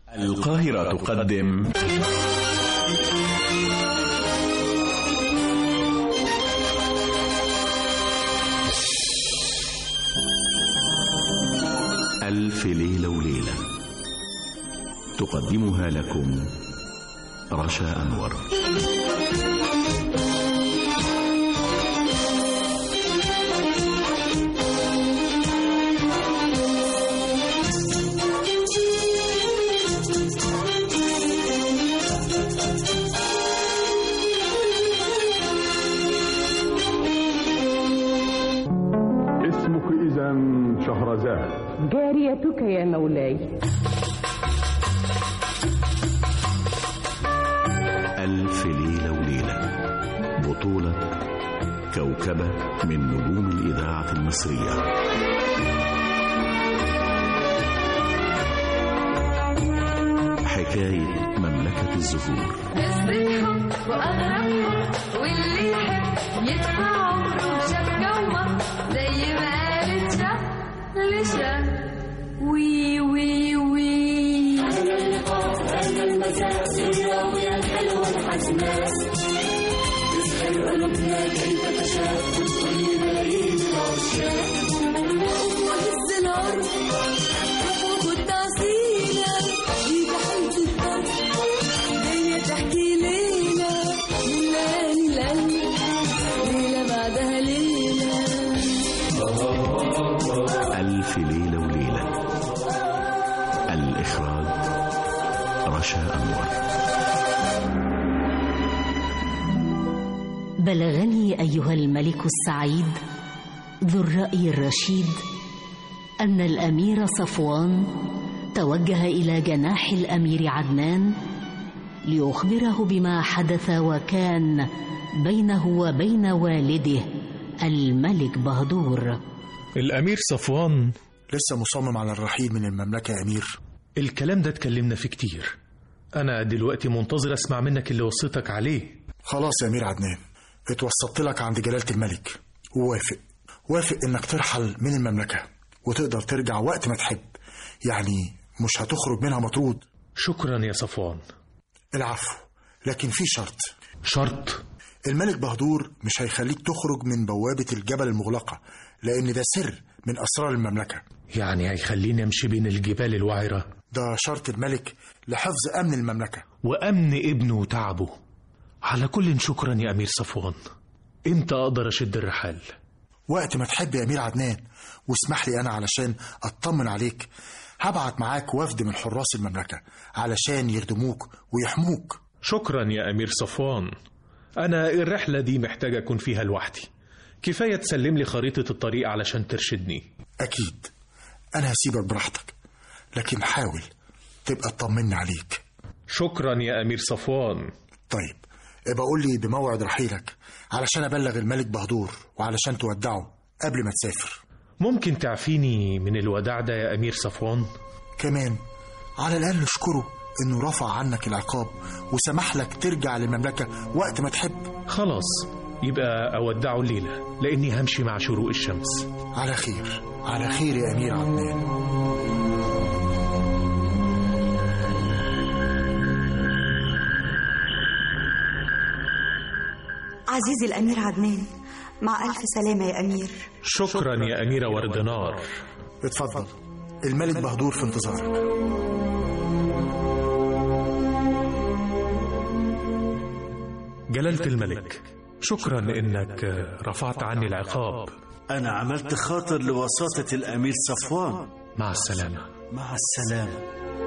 القاهرة تقدم ألف ليلة وليلة تقدمها لكم رشا أنور اسمك إذا شهرزاد جاريتك يا مولاي ألف ليلة وليلة بطولة كوكبة من نجوم الإذاعة المصرية حكاية مملكة الزهور قصة حب وأغرب حب واللي يحب يدفع عمره وشاف جوه زي ما قالت شاف لشاف وي وي وي كنت أصيلة دي تحت الضغط هي تحكي ليلة من ليالي القلب ليلة بعدها ليلة ألف ليلة وليلة الإخراج رشا أنور بلغني ايها الملك السعيد ذو الراي الرشيد ان الامير صفوان توجه الى جناح الامير عدنان ليخبره بما حدث وكان بينه وبين والده الملك بهدور الأمير صفوان لسه مصمم على الرحيل من المملكة يا أمير الكلام ده اتكلمنا فيه كتير أنا دلوقتي منتظر أسمع منك اللي وصيتك عليه خلاص يا أمير عدنان اتوسطت لك عند جلالة الملك ووافق وافق إنك ترحل من المملكة وتقدر ترجع وقت ما تحب يعني مش هتخرج منها مطرود شكرا يا صفوان العفو لكن في شرط شرط الملك بهدور مش هيخليك تخرج من بوابة الجبل المغلقة لأن ده سر من أسرار المملكة يعني هيخليني أمشي بين الجبال الوعرة ده شرط الملك لحفظ أمن المملكة وأمن ابنه وتعبه على كل شكرا يا أمير صفوان إمتى أقدر أشد الرحال وقت ما تحب يا أمير عدنان واسمح لي أنا علشان أطمن عليك هبعت معاك وفد من حراس المملكة علشان يخدموك ويحموك شكرا يا أمير صفوان أنا الرحلة دي محتاج أكون فيها لوحدي كفاية تسلم لي خريطة الطريق علشان ترشدني أكيد أنا هسيبك براحتك لكن حاول تبقى تطمني عليك شكرا يا أمير صفوان طيب ابقى قول لي بموعد رحيلك علشان أبلغ الملك بهدور وعلشان تودعه قبل ما تسافر ممكن تعفيني من الوداع ده يا أمير صفوان كمان على الأقل اشكره إنه رفع عنك العقاب وسمح لك ترجع للمملكة وقت ما تحب خلاص يبقى أودعه الليلة لأني همشي مع شروق الشمس على خير على خير يا أمير عدنان عزيزي الأمير عدنان مع ألف سلامة يا أمير شكرا يا أميرة وردنار اتفضل الملك بهدور في انتظارك جلالة الملك شكرا إنك رفعت عني العقاب أنا عملت خاطر لوساطة الأمير صفوان مع السلامة مع السلامة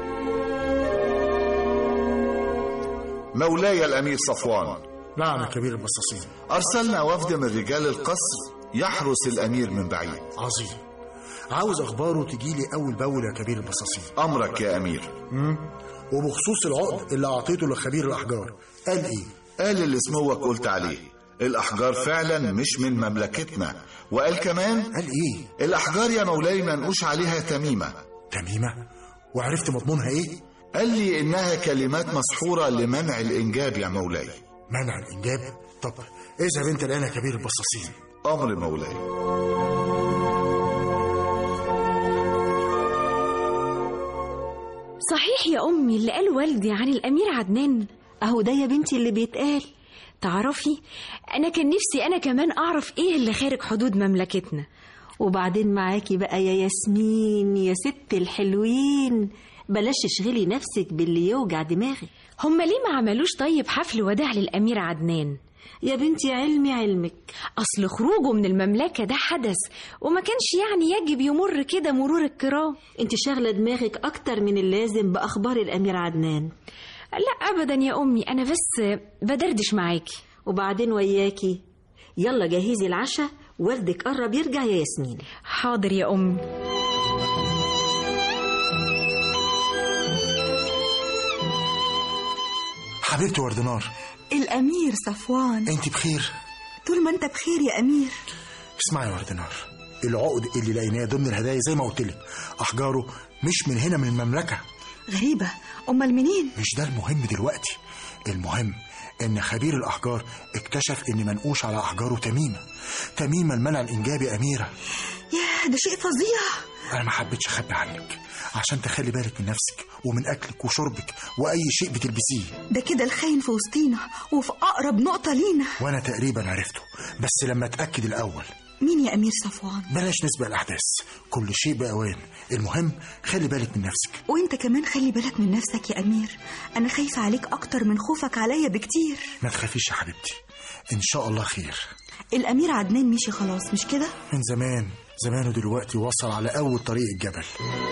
مولاي الأمير صفوان نعم يا كبير البصاصين أرسلنا وفد من رجال القصر يحرس الأمير من بعيد عظيم عاوز أخباره تجيلي أول بأول يا كبير البصاصين أمرك يا أمير مم. وبخصوص العقد اللي أعطيته لخبير الأحجار قال إيه؟ قال اللي سموك قلت عليه الأحجار فعلا مش من مملكتنا وقال كمان قال إيه؟ الأحجار يا مولاي منقوش عليها تميمة تميمة؟ وعرفت مضمونها إيه؟ قال لي إنها كلمات مسحورة لمنع الإنجاب يا مولاي منع الإنجاب؟ طب اذهب أنت الآن يا كبير البصاصين أمر مولاي صحيح صحيح يا أمي اللي قال والدي عن الأمير عدنان أهو ده يا بنتي اللي بيتقال تعرفي أنا كان نفسي أنا كمان أعرف إيه اللي خارج حدود مملكتنا وبعدين معاكي بقى يا ياسمين يا ست الحلوين بلاش تشغلي نفسك باللي يوجع دماغك هما ليه ما عملوش طيب حفل وداع للأمير عدنان يا بنتي علمي علمك أصل خروجه من المملكة ده حدث وما كانش يعني يجب يمر كده مرور الكرام انت شاغلة دماغك أكتر من اللازم بأخبار الأمير عدنان لا أبدا يا أمي أنا بس بدردش معاكي وبعدين وياكي يلا جهزي العشاء والدك قرب يرجع يا ياسمين حاضر يا أمي حبيبتي وردنار الأمير صفوان انت بخير طول ما انت بخير يا أمير اسمعي يا وردنار العقد اللي لقيناه ضمن الهدايا زي ما قلت لك احجاره مش من هنا من المملكه غريبة أمال منين؟ مش ده المهم دلوقتي المهم ان خبير الاحجار اكتشف ان منقوش على احجاره تميمه تميمه المنع الانجابي يا اميره ياه ده شيء فظيع انا ما حبيتش اخبي عنك عشان تخلي بالك من نفسك ومن اكلك وشربك واي شيء بتلبسيه ده كده الخاين في وسطينا وفي أقرب نقطة لينا وانا تقريبا عرفته بس لما اتاكد الاول مين يا أمير صفوان؟ بلاش نسبق الاحداث كل شيء باوان المهم خلي بالك من نفسك وانت كمان خلي بالك من نفسك يا أمير أنا خايفة عليك أكتر من خوفك عليا بكتير ما تخافيش يا حبيبتي ان شاء الله خير الأمير عدنان مشي خلاص مش كده؟ من زمان زمانه دلوقتي وصل على اول طريق الجبل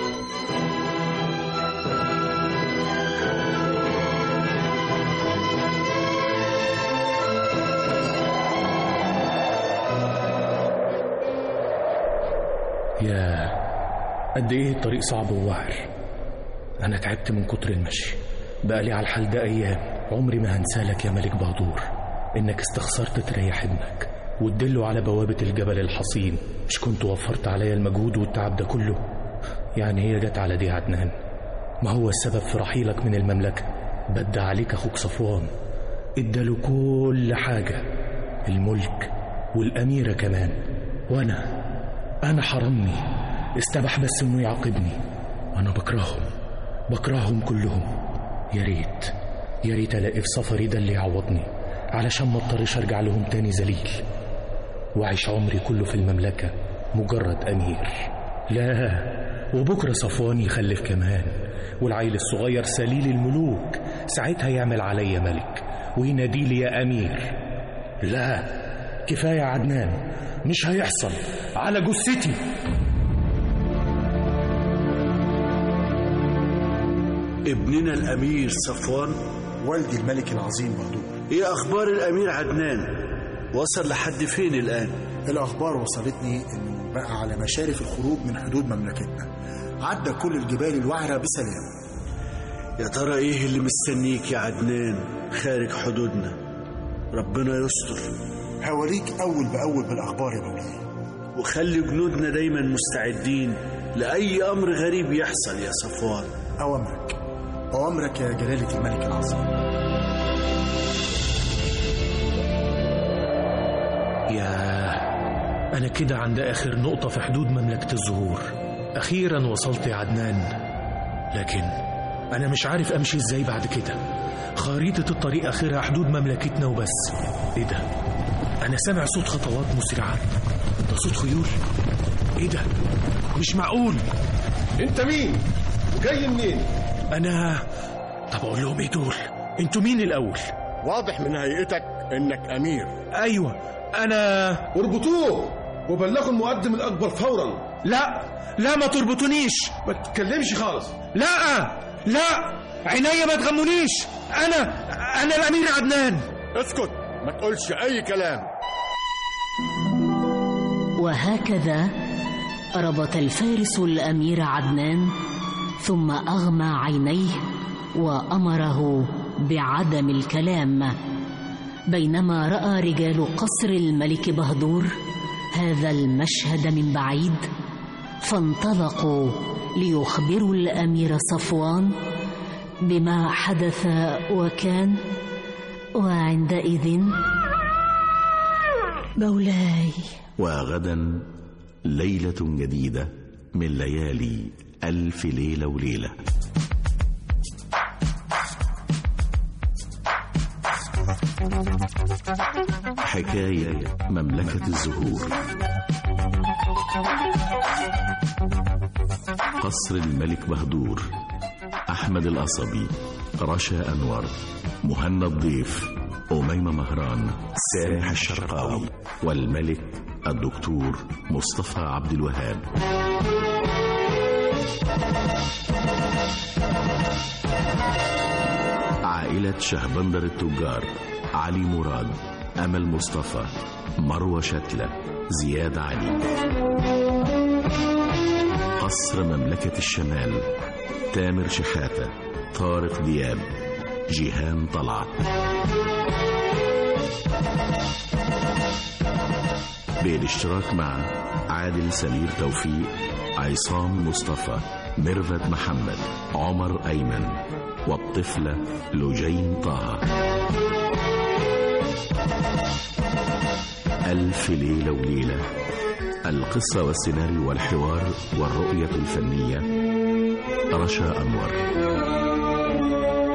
يا قد ايه الطريق صعب ووعر انا تعبت من كتر المشي بقالي على الحال ده ايام عمري ما هنسالك يا ملك بهدور انك استخسرت تريح ابنك وتدله على بوابة الجبل الحصين مش كنت وفرت عليا المجهود والتعب ده كله يعني هي جت على دي عدنان ما هو السبب في رحيلك من المملكة بدع عليك أخوك صفوان اداله كل حاجة الملك والأميرة كمان وأنا أنا حرمني استبح بس إنه يعاقبني أنا بكرههم بكرههم كلهم يا ريت يا ريت ألاقي في سفري ده اللي يعوضني علشان ما اضطرش أرجع لهم تاني ذليل وأعيش عمري كله في المملكة مجرد أمير لا وبكرة صفوان يخلف كمان والعيل الصغير سليل الملوك ساعتها يعمل عليا ملك وينادي لي يا أمير لا كفاية عدنان مش هيحصل على جثتي ابننا الأمير صفوان والدي الملك العظيم بهدور ايه أخبار الأمير عدنان وصل لحد فين الآن الأخبار وصلتني إنه بقى على مشارف الخروج من حدود مملكتنا عدى كل الجبال الوعرة بسلام يا ترى ايه اللي مستنيك يا عدنان خارج حدودنا ربنا يستر هوريك أول بأول بالأخبار يا مولاي وخلي جنودنا دايما مستعدين لأي أمر غريب يحصل يا صفوان أوامرك أوامرك يا جلالة الملك العظيم ياه أنا كده عند آخر نقطة في حدود مملكة الزهور أخيرا وصلت يا عدنان لكن أنا مش عارف أمشي إزاي بعد كده خريطة الطريق آخرها حدود مملكتنا وبس إيه ده؟ أنا سامع صوت خطوات مسرعة ده صوت خيول إيه ده؟ مش معقول انت مين وجاي منين أنا طب أقول لهم إيه دول؟ أنتوا مين الأول؟ واضح من هيئتك انك امير أيوة أنا اربطوه وبلغوا المقدم الاكبر فورا لا لا ما تربطونيش ما تتكلمش خالص لا لا عينيا ما تغمونيش انا انا الامير عدنان اسكت ما تقولش اي كلام وهكذا ربط الفارس الامير عدنان ثم اغمى عينيه وامره بعدم الكلام بينما راى رجال قصر الملك بهدور هذا المشهد من بعيد فانطلقوا ليخبروا الامير صفوان بما حدث وكان وعندئذ مولاي وغدا ليلة جديدة من ليالي ألف ليلة وليلة حكاية مملكة الزهور قصر الملك بهدور أحمد القصبي رشا أنور مهنا الضيف أميمة مهران سامح الشرقاوي والملك الدكتور مصطفى عبد الوهاب عائلة شهبندر التجار علي مراد أمل مصطفى مروة شتلة زياد علي قصر مملكة الشمال تامر شحاتة طارق دياب جيهان طلعت بالاشتراك مع عادل سمير توفيق عصام مصطفى ميرفت محمد عمر أيمن والطفلة لجين طه ألف ليلة وليلة القصة والسيناريو والحوار والرؤية الفنية رشا أنور